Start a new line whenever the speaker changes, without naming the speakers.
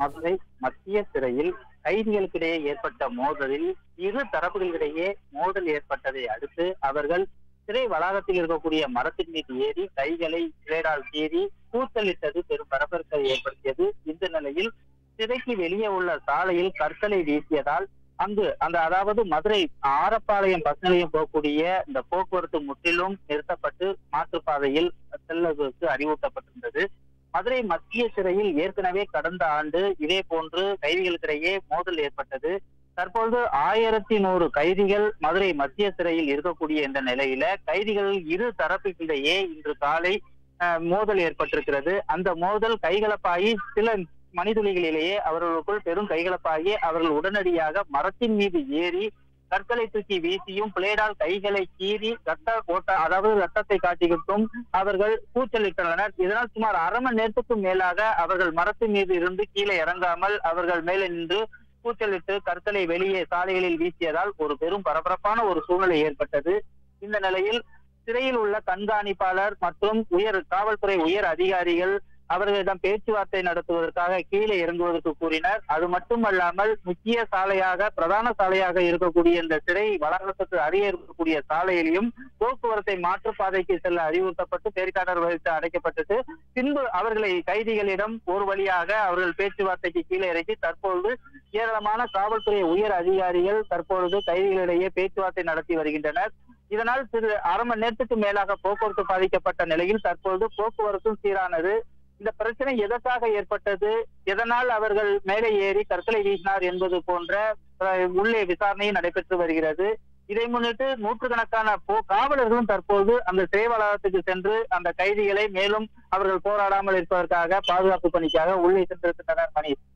மதுரை மத்திய சிறையில் கைதிகளுக்கிடையே ஏற்பட்ட மோதலில் இரு தரப்புகளிடையே மோதல் ஏற்பட்டதை அடுத்து அவர்கள் சிறை வளாகத்தில் இருக்கக்கூடிய மரத்தின் மீது ஏறி கைகளை சிறைடால் கீறி கூத்தலிட்டது பெரும் பரபரப்பை ஏற்படுத்தியது இந்த நிலையில் சிறைக்கு வெளியே உள்ள சாலையில் கற்களை வீசியதால் அங்கு அந்த அதாவது மதுரை ஆரப்பாளையம் பஸ் நிலையம் போகக்கூடிய இந்த போக்குவரத்து முற்றிலும் நிறுத்தப்பட்டு மாற்றுப்பாதையில் செல்வதற்கு அறிவுறுத்தப்பட்டிருந்தது மதுரை மத்திய சிறையில் ஏற்கனவே கடந்த ஆண்டு இதே போன்று கைதிகளுக்கிடையே மோதல் ஏற்பட்டது தற்பொழுது ஆயிரத்தி நூறு கைதிகள் மதுரை மத்திய சிறையில் இருக்கக்கூடிய இந்த நிலையில கைதிகள் இரு தரப்புக்கிடையே இன்று காலை அஹ், மோதல் ஏற்பட்டிருக்கிறது அந்த மோதல் கைகலப்பாகி சில மணித்துளிகளிலேயே அவர்களுக்குள் பெரும் கைகலப்பாகி அவர்கள் உடனடியாக மரத்தின் மீது ஏறி கற்களை தூக்கி வீசியும் பிளேடால் கைகளை கீறி ரத்த ஓட்ட அதாவது ரத்தத்தை காட்டிக்கிட்டும் அவர்கள் கூச்சலிட்டுள்ளனர் இதனால் சுமார் அரை மணி நேரத்துக்கும் மேலாக அவர்கள் மரத்தின் மீது இருந்து கீழே இறங்காமல் அவர்கள் மேலே நின்று கூச்சலிட்டு கற்களை வெளியே சாலைகளில் வீசியதால் ஒரு பெரும் பரபரப்பான ஒரு சூழ்நிலை ஏற்பட்டது இந்த நிலையில் சிறையில் உள்ள கண்காணிப்பாளர் மற்றும் உயர் காவல்துறை உயர் அதிகாரிகள் அவர்களிடம் பேச்சுவார்த்தை நடத்துவதற்காக கீழே இறங்குவதற்கு கூறினர் அது மட்டுமல்லாமல் முக்கிய சாலையாக பிரதான சாலையாக இருக்கக்கூடிய இந்த சிறை வளாகத்துக்கு அருகே இருக்கக்கூடிய சாலையிலையும் போக்குவரத்தை மாற்றுப்பாதைக்கு செல்ல அறிவுறுத்தப்பட்டு பேரிகார்டர் வைத்து அடைக்கப்பட்டது பின்பு அவர்களை கைதிகளிடம் ஒரு வழியாக அவர்கள் பேச்சுவார்த்தைக்கு கீழே இறக்கி தற்பொழுது ஏராளமான காவல்துறை உயர் அதிகாரிகள் தற்பொழுது கைதிகளிடையே பேச்சுவார்த்தை நடத்தி வருகின்றனர் இதனால் சிறு அரை மணி நேரத்துக்கு மேலாக போக்குவரத்து பாதிக்கப்பட்ட நிலையில் தற்பொழுது போக்குவரத்தும் சீரானது இந்த பிரச்சனை எதற்காக ஏற்பட்டது எதனால் அவர்கள் மேலே ஏறி கற்களை வீசினார் என்பது போன்ற அஹ், உள்ளே விசாரணை நடைபெற்று வருகிறது இதை முன்னிட்டு நூற்றுக்கணக்கான போ காவலர்களும் தற்போது அந்த சிறை வளாகத்துக்கு சென்று அந்த கைதிகளை மேலும் அவர்கள் போராடாமல் இருப்பதற்காக பாதுகாப்பு பணிக்காக உள்ளே சென்றிருக்கின்றனர் மணி